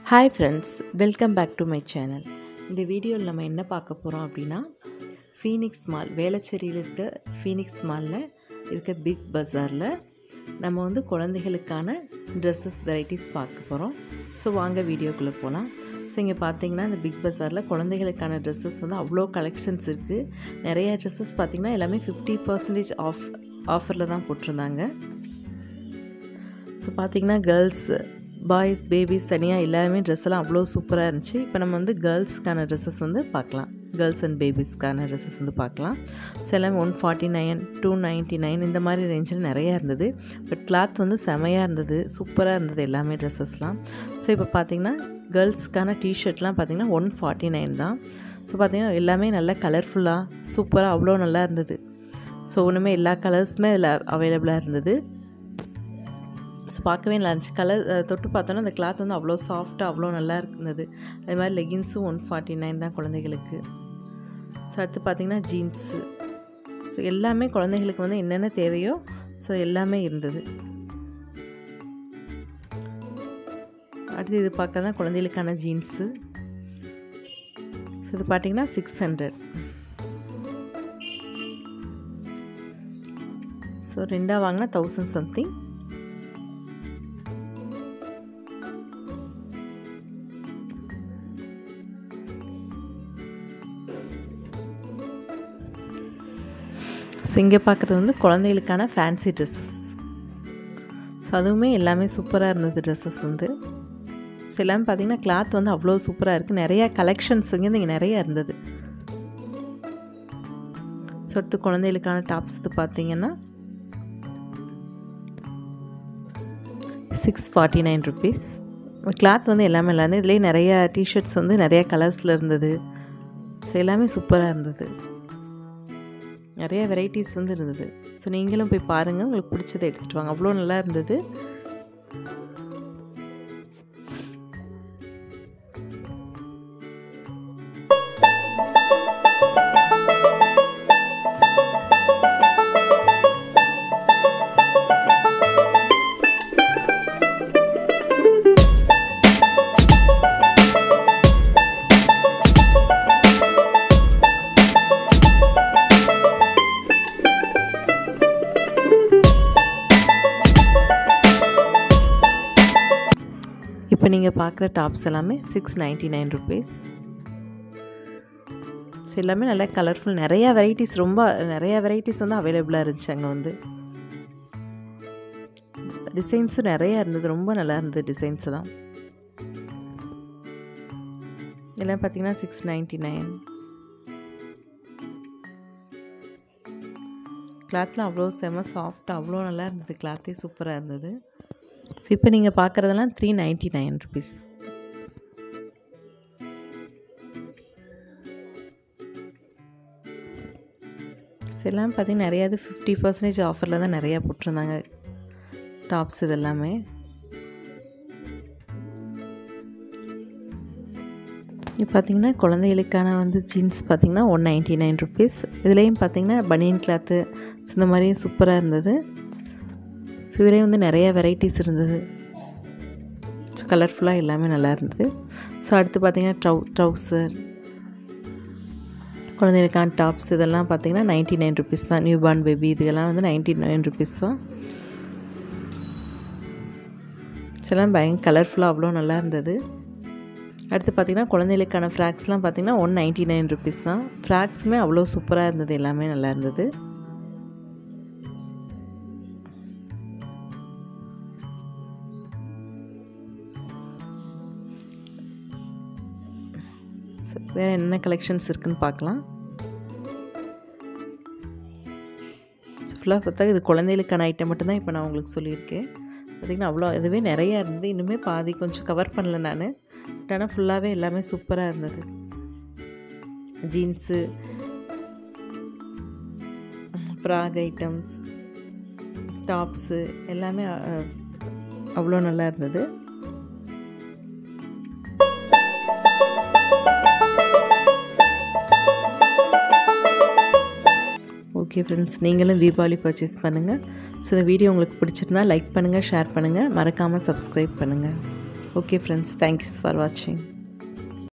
hi friends welcome back to my channel இந்த வீடியோவில் நம்ம என்ன பார்க்க போகிறோம் அப்படின்னா ஃபீனிக்ஸ் மால் வேளச்சேரியில் இருக்க ஃபீனிக்ஸ் மாலில் இருக்க பிக் பஜாரில் நம்ம வந்து குழந்தைகளுக்கான ட்ரெஸ்ஸஸ் வெரைட்டிஸ் பார்க்க போகிறோம் ஸோ வாங்க வீடியோக்குள்ளே போகலாம் ஸோ இங்கே பார்த்தீங்கன்னா இந்த பிக் பஜாரில் குழந்தைகளுக்கான ட்ரெஸ்ஸஸ் வந்து அவ்வளோ கலெக்ஷன்ஸ் இருக்குது நிறைய ட்ரெஸ்ஸஸ் பார்த்திங்கன்னா எல்லாமே ஃபிஃப்டி பர்சன்டேஜ் ஆஃப் ஆஃபரில் தான் போட்டிருந்தாங்க ஸோ பார்த்திங்கன்னா கேர்ள்ஸ் பாய்ஸ் பேபிஸ் தனியாக எல்லாருமே ட்ரெஸ் எல்லாம் அவ்வளோ சூப்பராக இருந்துச்சு இப்போ நம்ம வந்து கேர்ள்ஸ்க்கான ட்ரெஸ்ஸஸ் வந்து பார்க்கலாம் கேர்ள்ஸ் அண்ட் பேபிஸ்க்கான ட்ரெஸ்ஸஸ் வந்து பார்க்கலாம் ஸோ எல்லாமே one forty nine to ninety nine இந்த மாதிரி ரேஞ்சில் நிறையா இருந்தது பட் கிளாத் வந்து செமையாக இருந்தது சூப்பராக இருந்தது எல்லாமே ட்ரெஸ்ஸஸ்லாம் ஸோ இப்போ பார்த்தீங்கன்னா கேர்ள்ஸ்க்கான டிஷர்ட்லாம் பார்த்தீங்கன்னா ஒன் ஃபார்ட்டி நைன் தான் ஸோ பார்த்தீங்கன்னா எல்லாமே நல்லா கலர்ஃபுல்லாக சூப்பராக அவ்வளோ நல்லா இருந்தது ஸோ ஒன்றுமே எல்லா கலர்ஸுமே இதில் அவைலபிளாக இருந்தது ஸோ பார்க்கவே நல்லா இருந்துச்சு கலர் தொட்டு பார்த்தோன்னா அந்த கிளாத் வந்து அவ்வளோ சாஃப்டாக அவ்வளோ நல்லா இருந்தது அது மாதிரி லெகின்ஸும் ஒன் ஃபார்ட்டி நைன் தான் குழந்தைகளுக்கு ஸோ அடுத்து பார்த்திங்கன்னா ஜீன்ஸு ஸோ எல்லாமே குழந்தைகளுக்கு வந்து என்னென்ன தேவையோ ஸோ எல்லாமே இருந்தது அடுத்து இது பார்க்க தான் குழந்தைகளுக்கான ஜீன்ஸு ஸோ இது பார்த்திங்கன்னா சிக்ஸ் ஹண்ட்ரட் ஸோ ரெண்டாக வாங்கினா தௌசண்ட் சம்திங் ஸோ இங்கே பார்க்குறது வந்து குழந்தைகளுக்கான ஃபேன்சி ட்ரெஸ்ஸஸ் ஸோ அதுவுமே எல்லாமே சூப்பராக இருந்தது ட்ரெஸ்ஸஸ் வந்து ஸோ எல்லாமே பார்த்திங்கன்னா கிளாத் வந்து அவ்வளோ சூப்பராக இருக்குது நிறையா கலெக்ஷன்ஸ் இங்கே இங்கே நிறையா இருந்தது ஸோ அடுத்து குழந்தைகளுக்கான டாப்ஸ் இது பார்த்தீங்கன்னா six forty nine rupees cloth வந்து எல்லாமே நல்லா இருந்தது இதுலேயே நிறையா டிஷர்ட்ஸ் வந்து நிறையா கலர்ஸில் இருந்தது ஸோ எல்லாமே சூப்பராக இருந்தது நிறைய வெரைட்டிஸ் வந்து இருந்தது ஸோ நீங்களும் போய் பாருங்கள் உங்களுக்கு பிடிச்சதை எடுத்துகிட்டு வாங்க அவ்வளோ நல்லா இருந்தது இப்போ நீங்கள் பார்க்குற டாப்ஸ் எல்லாமே six ninety nine rupees so எல்லாமே நல்லா கலர்ஃபுல் நிறையா வெரைட்டிஸ் ரொம்ப நிறையா வெரைட்டிஸ் வந்து அவைலபிளாக இருந்துச்சு அங்கே வந்து டிசைன்ஸும் நிறையா இருந்தது ரொம்ப நல்லா இருந்தது டிசைன்ஸ் எல்லாம் எல்லாம் பார்த்தீங்கன்னா சிக்ஸ் நைன்ட்டி நைன் கிளாத்லாம் அவ்வளோ செம சாஃப்டாக அவ்வளோ நல்லா இருந்தது கிளாத்தே சூப்பராக இருந்தது ஸோ இப்போ நீங்கள் பார்க்குறதெல்லாம் three ninety nine rupees so எல்லாம் பார்த்தீங்கன்னா நிறையா இது ஃபிஃப்டி பர்சன்டேஜ் ஆஃபரில் தான் நிறையா போட்டிருந்தாங்க டாப்ஸ் இதெல்லாமே இப்போ பார்த்தீங்கன்னா குழந்தைகளுக்கான வந்து ஜீன்ஸ் பார்த்திங்கன்னா ஒன் நைன்ட்டி நைன் ருபீஸ் இதுலேயும் பார்த்தீங்கன்னா பனியன் கிளாத்து ஸோ இந்த மாதிரியும் சூப்பராக இருந்தது ஸோ இதுலேயே வந்து நிறைய வெரைட்டிஸ் இருந்தது ஸோ கலர்ஃபுல்லாக எல்லாமே நல்லா இருந்தது ஸோ அடுத்து பார்த்திங்கன்னா ட்ரௌ ட்ரௌசர் குழந்தைகளுக்கான டாப்ஸ் இதெல்லாம் பார்த்திங்கன்னா நைன்ட்டி நைன் ருபீஸ் தான் நியூ பார்ன் பேபி இதுக்கெல்லாம் வந்து நைன்ட்டி நைன் ருபீஸ் தான் ஸோ எல்லாம் பயங்கர கலர்ஃபுல்லாக அவ்வளோ நல்லா இருந்தது அடுத்து பார்த்திங்கன்னா குழந்தைகளுக்கான ஃப்ராக்ஸ்லாம் பார்த்திங்கன்னா ஒன் நைன்ட்டி நைன் ருபீஸ் தான் ஃப்ராக்ஸுமே அவ்வளோ சூப்பராக இருந்தது எல்லாமே நல்லா இருந்தது வேறு என்ன கலெக்ஷன்ஸ் இருக்குதுன்னு பார்க்கலாம் ஃபுல்லாக பார்த்தா இது குழந்தைகளுக்கான ஐட்டம் மட்டும்தான் இப்போ நான் உங்களுக்கு சொல்லியிருக்கேன் பார்த்திங்கன்னா அவ்வளோ இதுவே நிறையா இருந்தது இன்னுமே பாதி கொஞ்சம் கவர் பண்ணல நான் பட் ஆனால் ஃபுல்லாகவே எல்லாமே சூப்பராக இருந்தது ஜீன்ஸு ஃப்ராக் ஐட்டம்ஸ் டாப்ஸு எல்லாமே அவ்வளோ நல்லா இருந்தது ஓகே ஃப்ரெண்ட்ஸ் நீங்களும் தீபாவளி பர்ச்சேஸ் பண்ணுங்கள் ஸோ இந்த வீடியோ உங்களுக்கு பிடிச்சிருந்தா லைக் பண்ணுங்கள் ஷேர் பண்ணுங்கள் மறக்காமல் சப்ஸ்கிரைப் பண்ணுங்கள் ஓகே ஃப்ரெண்ட்ஸ் தேங்க்ஸ் ஃபார் வாட்சிங்